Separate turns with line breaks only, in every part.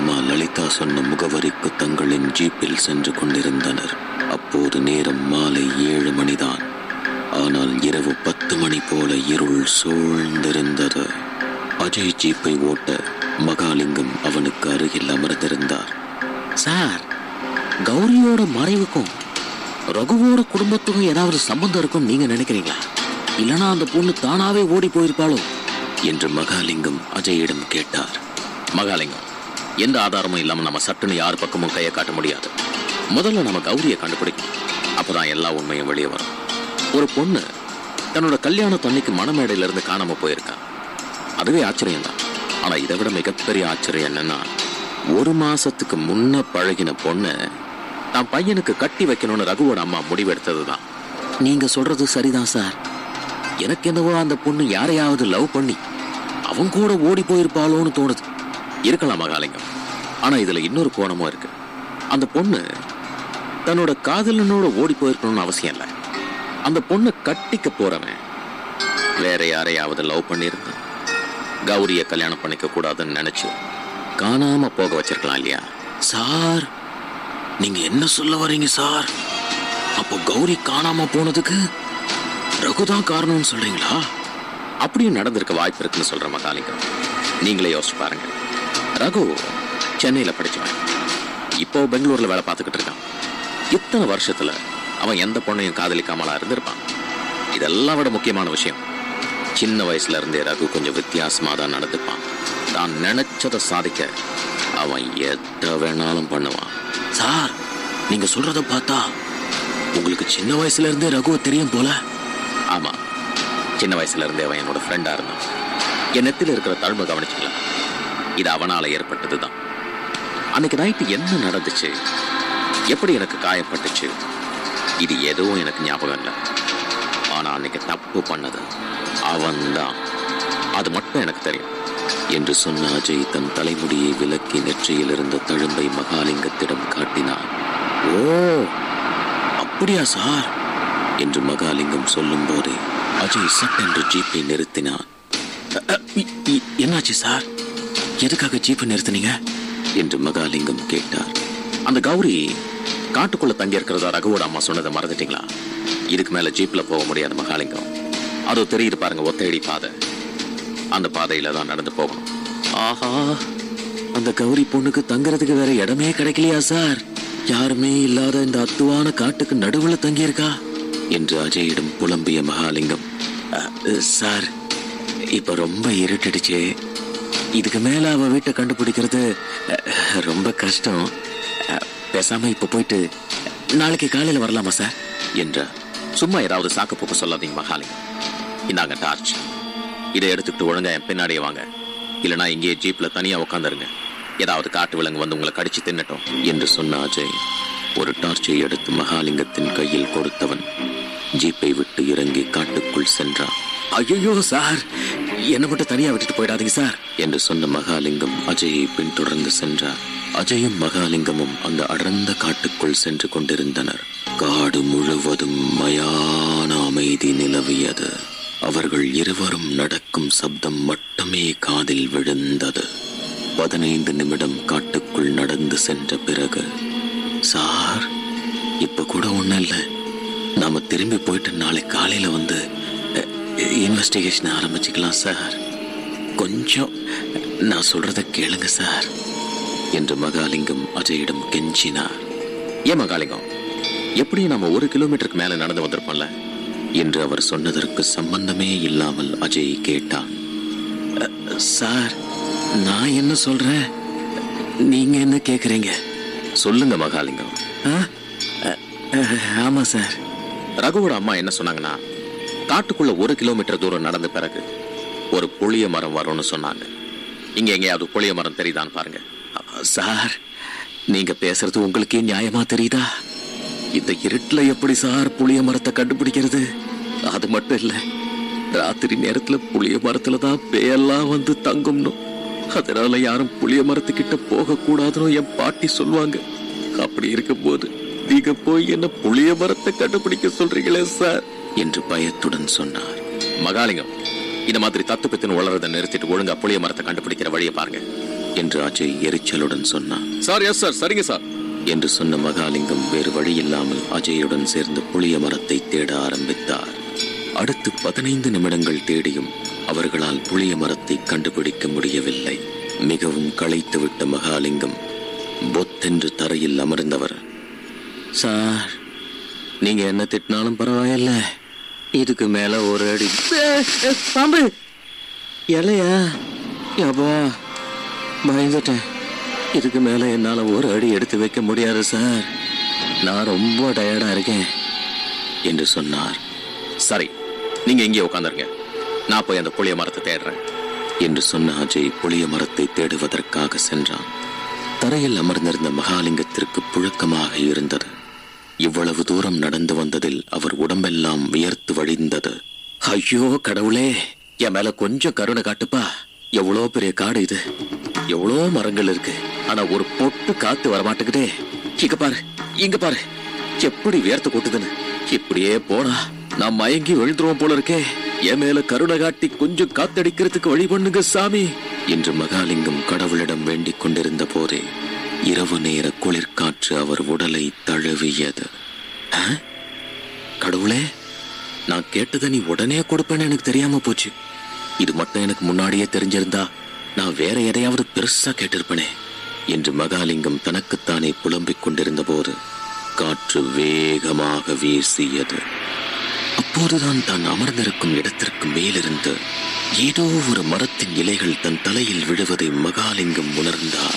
அம்மா லலிதா சொன்ன முகவரிக்கு தங்களின் ஜீப்பில் சென்று கொண்டிருந்தனர் அப்போது நேரம் மாலை ஏழு மணிதான் ஆனால் இரவு பத்து மணி போல இருள் சூழ்ந்திருந்தது அஜய் ஜீப்பை ஓட்ட மகாலிங்கம் அவனுக்கு அருகில் அமர்ந்திருந்தார்
சார் கௌரியோட மறைவுக்கும் ரகுவோட குடும்பத்துக்கும் ஏதாவது சம்பந்தம் இருக்கும்னு நீங்க நினைக்கிறீங்களா இல்லனா அந்த பொண்ணு தானாவே ஓடி போயிருப்பாளோ
என்று மகாலிங்கம் அஜயிடம் கேட்டார்
மகாலிங்கம் எந்த ஆதாரமும் இல்லாம நம்ம சட்டுன்னு யார் பக்கமும் கையை காட்ட முடியாது முதல்ல நம்ம கௌரியை கண்டுபிடிக்கணும் அப்பதான் எல்லா உண்மையும் வெளியே வரும் ஒரு பொண்ணு தன்னோட கல்யாண தண்ணிக்கு மணமேடையில இருந்து காணாம போயிருக்கா அதுவே ஆச்சரியம் தான் ஆனா இதை விட மிகப்பெரிய ஆச்சரியம் என்னன்னா ஒரு மாசத்துக்கு முன்ன பழகின பொண்ணு தான் பையனுக்கு கட்டி வைக்கணும்னு ரகுவோட அம்மா முடிவெடுத்தது தான் நீங்க சொல்றது சரிதான் சார் எனக்கு என்னவோ அந்த பொண்ணு யாரையாவது லவ் பண்ணி அவன் கூட ஓடி போயிருப்பாளோன்னு தோணுது இருக்கலாம் மகாலிங்கம் ஆனா இதுல இன்னொரு கோணமும் இருக்கு அந்த பொண்ணு தன்னோட காதலனோட ஓடி போயிருக்கணும்னு அவசியம் இல்லை அந்த பொண்ணை கட்டிக்க போறவன் வேற யாரையாவது லவ் பண்ணியிருந்தான் கௌரிய கல்யாணம் பண்ணிக்க கூடாதுன்னு நினைச்சு காணாம போக வச்சிருக்கலாம் இல்லையா
சார் நீங்க என்ன சொல்ல வரீங்க சார் அப்போ கௌரி காணாம போனதுக்கு ரகுதான் காரணம்னு சொல்றீங்களா
அப்படியும் நடந்திருக்க வாய்ப்பு இருக்குன்னு சொல்ற மகாலிங்கம் நீங்களே யோசிச்சு பாருங்க ரகு சென்னையில படிச்சவன் இப்போ பெங்களூர்ல வேலை பார்த்துக்கிட்டு இருக்கான் இத்தனை வருஷத்துல அவன் எந்த பொண்ணையும் காதலிக்காமலா இருந்திருப்பான் இதெல்லாம் விட முக்கியமான விஷயம் சின்ன வயசுல இருந்தே ரகு கொஞ்சம் வித்தியாசமா தான் நடந்துப்பான் தான் நினைச்சதை சாதிக்க அவன் எதை வேணாலும் பண்ணுவான்
சார் நீங்க சொல்றத பார்த்தா உங்களுக்கு சின்ன வயசுல இருந்தே ரகுவை தெரியும் போல
ஆமா சின்ன வயசுல இருந்தே அவன் என்னோட ஃப்ரெண்டா இருந்தான் என் நெத்தில இருக்கிற தழும்பு கவனிச்சுக்கலாம் இது அவனால ஏற்பட்டதுதான் அன்னைக்கு நைட்டு என்ன நடந்துச்சு எப்படி எனக்கு காயப்பட்டுச்சு இது எதுவும் எனக்கு ஞாபகம் இல்லை ஆனா அன்னைக்கு தப்பு பண்ணது அவன்தான் அது மட்டும் எனக்கு தெரியும்
என்று சொன்ன அஜய் தன் தலைமுடியை விலக்கி நெற்றியில் இருந்த தழும்பை மகாலிங்கத்திடம் காட்டினான் ஓ அப்படியா சார் என்று மகாலிங்கம் சொல்லும் போதே அஜய் சட்டென்று ஜீப்பை நிறுத்தினான் அ, அ, இ- இ- என்னாச்சு சார் எதுக்காக ஜீப்பை நிறுத்தினீங்க என்று மகாலிங்கம் கேட்டார்
அந்த கௌரி காட்டுக்குள்ள தங்கி இருக்கிறதா ரகுவோட அம்மா சொன்னதை மறந்துட்டீங்களா இதுக்கு மேல ஜீப்ல போக முடியாது மகாலிங்கம் அதோ தெரியுது பாருங்க ஒத்தையடி பாதை அந்த பாதையில தான் நடந்து போகணும்
ஆஹா அந்த கௌரி பொண்ணுக்கு தங்குறதுக்கு வேற இடமே கிடைக்கலையா சார் யாருமே இல்லாத இந்த அத்துவான காட்டுக்கு நடுவுல தங்கியிருக்கா என்று அஜயிடம் புலம்பிய மகாலிங்கம் "அ, அ, சார் இப்ப ரொம்ப இருட்டுடுச்சு இதுக்கு மேல அவ வீட்டை கண்டுபிடிக்கிறது அ, ரொம்ப கஷ்டம் அ, பேசாம இப்ப போயிட்டு நாளைக்கு காலையில வரலாமா சார்
என்றார் சும்மா ஏதாவது சாக்கு போக்கு சொல்லாதீங்க மகாலிங்கம் இந்தாங்க டார்ச் இதை எடுத்துக்கிட்டு ஒழுங்கா என் பின்னாடியே வாங்க இல்லைனா இங்கேயே ஜீப்ல தனியா உட்காந்துருங்க ஏதாவது காட்டு விலங்கு வந்து உங்களை கடிச்சு தின்னட்டும்
என்று சொன்ன அஜய் ஒரு டார்ச்சை எடுத்து மகாலிங்கத்தின் கையில் கொடுத்தவன் ஜீப்பை விட்டு இறங்கி காட்டுக்குள் சென்றான் ஐயோ சார் என்னை மட்டும் தனியா விட்டுட்டு போயிடாதீங்க சார் என்று சொன்ன மகாலிங்கம் அஜயை பின்தொடர்ந்து சென்றார் அஜயும் மகாலிங்கமும் அந்த அடர்ந்த காட்டுக்குள் சென்று கொண்டிருந்தனர் காடு முழுவதும் மயான அமைதி நிலவியது அவர்கள் இருவரும் நடக்கும் சப்தம் மட்டுமே காதில் விழுந்தது பதினைந்து நிமிடம் காட்டுக்குள் நடந்து சென்ற பிறகு சார் இப்ப கூட ஒண்ணும் இல்லை நாம திரும்பி போயிட்டு நாளை காலையில வந்து இன்வெஸ்டிகேஷன் ஆரம்பிச்சுக்கலாம் சார் கொஞ்சம் நான் சொல்றத கேளுங்க சார் என்று மகாலிங்கம் அஜயிடம் கெஞ்சினார்
ஏன் மகாலிங்கம் எப்படி நம்ம ஒரு கிலோமீட்டருக்கு மேல நடந்து வந்திருப்போம்ல
என்று அவர் சொன்னதற்கு சம்பந்தமே இல்லாமல் அஜய் கேட்டான் "அ, சார் நான் என்ன சொல்றேன் நீங்க என்ன கேக்குறீங்க
சொல்லுங்க மகாலிங்கம்
ஆ? அ, அ, ஆமா சார்
ரகுவோட அம்மா என்ன சொன்னாங்கன்னா காட்டுக்குள்ள ஒரு கிலோமீட்டர் தூரம் நடந்த பிறகு ஒரு புளிய மரம் வரும்னு சொன்னாங்க இங்க எங்கேயாவது புளிய மரம் தெரியுதான்னு பாருங்க
அ, சார் நீங்க பேசுறது உங்களுக்கே நியாயமா தெரியுதா இந்த இருட்டுல எப்படி சார் புளிய மரத்தை கண்டுபிடிக்கிறது அது மட்டும் இல்ல ராத்திரி நேரத்துல புளிய மரத்துல தான் பேயெல்லாம் வந்து தங்கும்னு அதனால யாரும் புளிய மரத்துக்கிட்ட போக கூடாதுன்னு என் பாட்டி சொல்லுவாங்க அப்படி இருக்கும்போது நீங்க போய் என்ன புளிய மரத்தை கண்டுபிடிக்க சொல்றீங்களே சார் என்று பயத்துடன் சொன்னார்
மகாலிங்கம் இந்த மாதிரி தத்து பித்துன்னு உளறதை நிறுத்திட்டு ஒழுங்கா புளிய மரத்தை கண்டுபிடிக்கிற வழியை பாருங்க
என்று அஜய் எரிச்சலுடன் சொன்னான்
சார் எஸ் சார் சரிங்க சார்
என்று சொன்ன மகாலிங்கம் வேறு வழியில்லாமல் அஜயுடன் சேர்ந்து புளிய மரத்தை தேட ஆரம்பித்தார் அடுத்து பதினைந்து நிமிடங்கள் தேடியும் அவர்களால் புளிய மரத்தை கண்டுபிடிக்க முடியவில்லை மிகவும் களைத்துவிட்ட மகாலிங்கம் பொத்தென்று தரையில் அமர்ந்தவர் சார் நீங்க என்ன திட்டினாலும் பரவாயில்ல இதுக்கு மேல ஒரு அடி பாம்பு இலையா யப்பா பயந்துட்டேன் இதுக்கு மேல என்னால ஒரு அடி எடுத்து வைக்க முடியாது சார் நான் ரொம்ப டயர்டா இருக்கேன் என்று சொன்னார்
சரி நீங்க இங்கே உட்காந்துருங்க நான் போய் அந்த புளிய மரத்தை தேடுறேன்
என்று சொன்ன அஜய் புளிய மரத்தை தேடுவதற்காக சென்றான் தரையில் அமர்ந்திருந்த மகாலிங்கத்திற்கு புழக்கமாக இருந்தது இவ்வளவு தூரம் நடந்து வந்ததில் அவர் உடம்பெல்லாம் வியர்த்து வழிந்தது ஐயோ கடவுளே என் மேல கொஞ்சம் கருணை காட்டுப்பா எவ்வளோ பெரிய காடு இது எவ்வளோ மரங்கள் இருக்கு ஆனா ஒரு பொட்டு காத்து வரமாட்டேங்குதே இங்க பாரு இங்க பாரு எப்படி வியர்த்து கொட்டுதுன்னு இப்படியே போனா நான் மயங்கி விழுந்துருவோம் போல இருக்கே என் மேல கருணை காட்டி கொஞ்சம் காத்தடிக்கிறதுக்கு வழி பண்ணுங்க சாமி என்று மகாலிங்கம் கடவுளிடம் வேண்டிக் கொண்டிருந்த போதே இரவு நேர குளிர்காற்று அவர் உடலை தழுவியது ஆ? கடவுளே நான் கேட்டதை நீ உடனே கொடுப்பேன்னு எனக்கு தெரியாம போச்சு இது மட்டும் எனக்கு முன்னாடியே தெரிஞ்சிருந்தா நான் வேற எதையாவது பெருசா கேட்டிருப்பனே என்று மகாலிங்கம் தனக்குத்தானே புலம்பிக் கொண்டிருந்த போது காற்று வேகமாக வீசியது அப்போதுதான் தான் அமர்ந்திருக்கும் இடத்திற்கு மேலிருந்து ஏதோ ஒரு மரத்தின் இலைகள் தன் தலையில் விழுவதை மகாலிங்கம் உணர்ந்தார்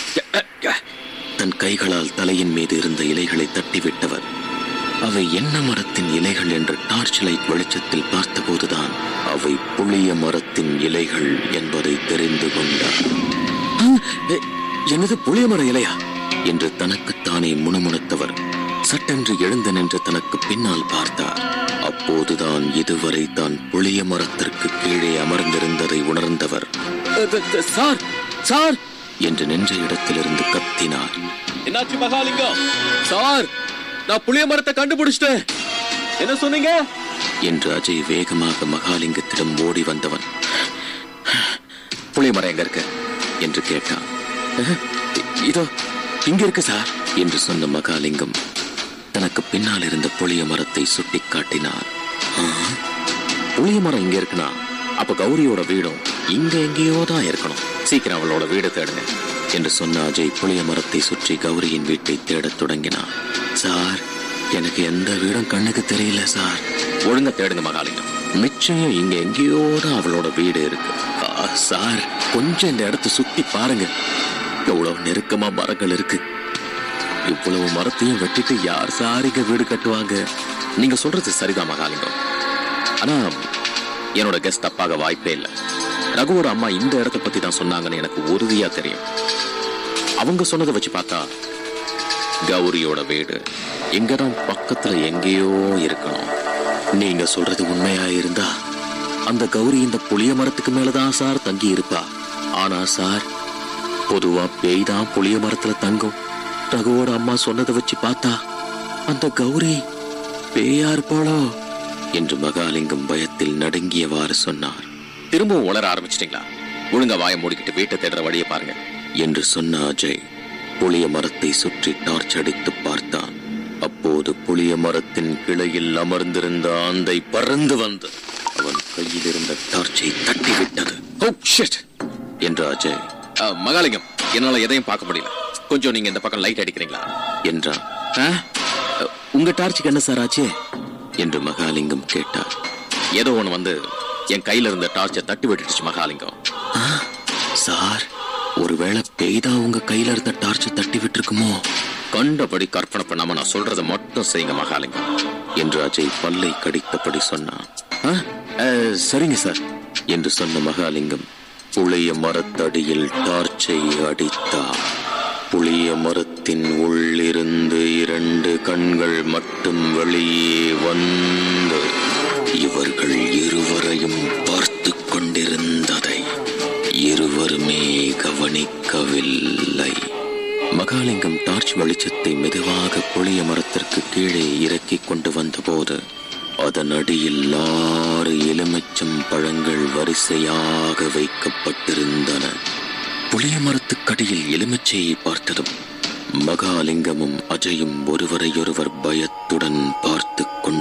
தன் கைகளால் தலையின் மீது இருந்த இலைகளை தட்டிவிட்டவர் அவை என்ன மரத்தின் இலைகள் என்று டார்ச் லைட் வெளிச்சத்தில் பார்த்தபோதுதான் அவை புளிய மரத்தின் இலைகள் என்பதை தெரிந்து கொண்டார் "ஆ, எ- என்னது புளிய மர இலையா என்று தனக்குத்தானே முணுமுணுத்தவர் சட்டென்று எழுந்து நின்று தனக்கு பின்னால் பார்த்தார் அப்போதுதான் இதுவரை தான் புளிய மரத்திற்கு கீழே அமர்ந்திருந்ததை உணர்ந்தவர் சார் சார் என்று நின்ற இடத்திலிருந்து கத்தினார்
என்னாச்சு மகாலிங்கம் சார் நான் புளிய மரத்தை கண்டுபிடிச்சிட்டேன் என்ன சொன்னீங்க
என்று அஜய் வேகமாக மகாலிங்கத்திடம் ஓடி வந்தவன்
புளிய மரம் எங்க இருக்கு
என்று கேட்டான் "அஹ், இதோ இங்க இருக்கு சார் என்று சொன்ன மகாலிங்கம் தனக்கு பின்னால் இருந்த புளிய மரத்தை சுட்டிக் காட்டினார் "ஆ,
புளிய மரம் இங்க இருக்குன்னா அப்ப கௌரியோட வீடும்
இங்க எங்கேயோ தான் இருக்கணும்
சீக்கிரம் அவளோட வீடு தேடுங்க
என்று சொன்ன அஜய் புளிய மரத்தை சுற்றி கௌரியின் வீட்டை தேடத் தொடங்கினான் சார் எனக்கு எந்த வீடும் கண்ணுக்கு தெரியல சார்
ஒழுங்கா தேடுங்க மகாலிங்கம்
நிச்சயம் இங்க எங்கேயோ தான் அவளோட வீடு இருக்கு ஆ, சார் கொஞ்சம் இந்த இடத்த சுத்தி பாருங்க எவ்வளவு நெருக்கமா மரங்கள் இருக்கு இவ்வளவு மரத்தையும் வெட்டிட்டு யார் சார் இங்க வீடு கட்டுவாங்க
நீங்க சொல்றது சரிதான் மகாலிங்கம் ஆனா என்னோட கெஸ்ட் தப்பாக வாய்ப்பே இல்லை ரகுவோட அம்மா இந்த இடத்த பத்தி தான் சொன்னாங்கன்னு எனக்கு உறுதியா தெரியும் அவங்க சொன்னதை வச்சு பார்த்தா கௌரியோட வீடு
இங்கதான் பக்கத்துல எங்கேயோ இருக்கணும் நீங்க சொல்றது உண்மையா இருந்தா அந்த கௌரி இந்த புளிய மரத்துக்கு மேலதான் சார் தங்கி இருப்பா ஆனா சார் பொதுவா பேய் தான் புளிய மரத்துல தங்கும் ரகுவோட அம்மா சொன்னதை வச்சு பார்த்தா அந்த கௌரி பேயா இருப்பாளோ என்று மகாலிங்கம் பயத்தில் நடுங்கியவாறு சொன்னார்
திரும்பவும் உளர ஆரம்பிச்சிட்டீங்களா ஒழுங்கா வாயை மூடிக்கிட்டு வீட்டை தேடுற வழியை பாருங்க
என்று சொன்ன அஜய் புளிய மரத்தை சுற்றி டார்ச் அடித்து பார்த்தான் அப்போது புளிய மரத்தின் கிளையில் அமர்ந்திருந்த ஆந்தை பறந்து வந்து அவன் கையில் இருந்த டார்ச்சை தட்டிவிட்டது
ஓ ஷிட்
என்று அஜய்
மகாலிங்கம் என்னால எதையும் பார்க்க முடியல கொஞ்சம் நீங்க இந்த பக்கம் லைட் அடிக்கிறீங்களா
என்றான் "ஆ? உங்க டார்ச்சுக்கு என்ன சார் ஆச்சு என்று மகாலிங்கம் கேட்டார்
ஏதோ ஒண்ணு வந்து என் கையில இருந்த டார்ச்சை தட்டி விட்டுடுச்சு மகாலிங்கம்
"ஆ? சார் ஒருவேளை பேய்தான் உங்க கையில இருந்த டார்ச்சை தட்டி விட்டுருக்குமோ
கண்டபடி கற்பனை பண்ணாம நான் சொல்றதை மட்டும் செய்யுங்க மகாலிங்கம்
என்று அஜய் பல்லை கடித்தபடி சொன்னான் "ஆ? ஆ, சரிங்க சார் என்று சொன்ன மகாலிங்கம் புளிய மரத்தடியில் டார்ச்சை அடித்தார் புளிய மரத்தின் உள்ளிருந்து இரண்டு கண்கள் மட்டும் வெளியே வந்து இவர்கள் இருவரையும் பார்த்து கொண்டிருந்ததை இருவருமே கவனிக்கவில்லை மகாலிங்கம் டார்ச் வெளிச்சத்தை மெதுவாக புளிய மரத்திற்கு கீழே இறக்கிக் கொண்டு வந்தபோது அதன் அடியில் ஆறு எலுமிச்சம் பழங்கள் வரிசையாக வைக்கப்பட்டிருந்தன புளிய மரத்துக்கடியில் எலுமிச்சையை பார்த்ததும் மகாலிங்கமும் அஜயும் ஒருவரையொருவர் பயத்துடன் பார்த்து கொண்டு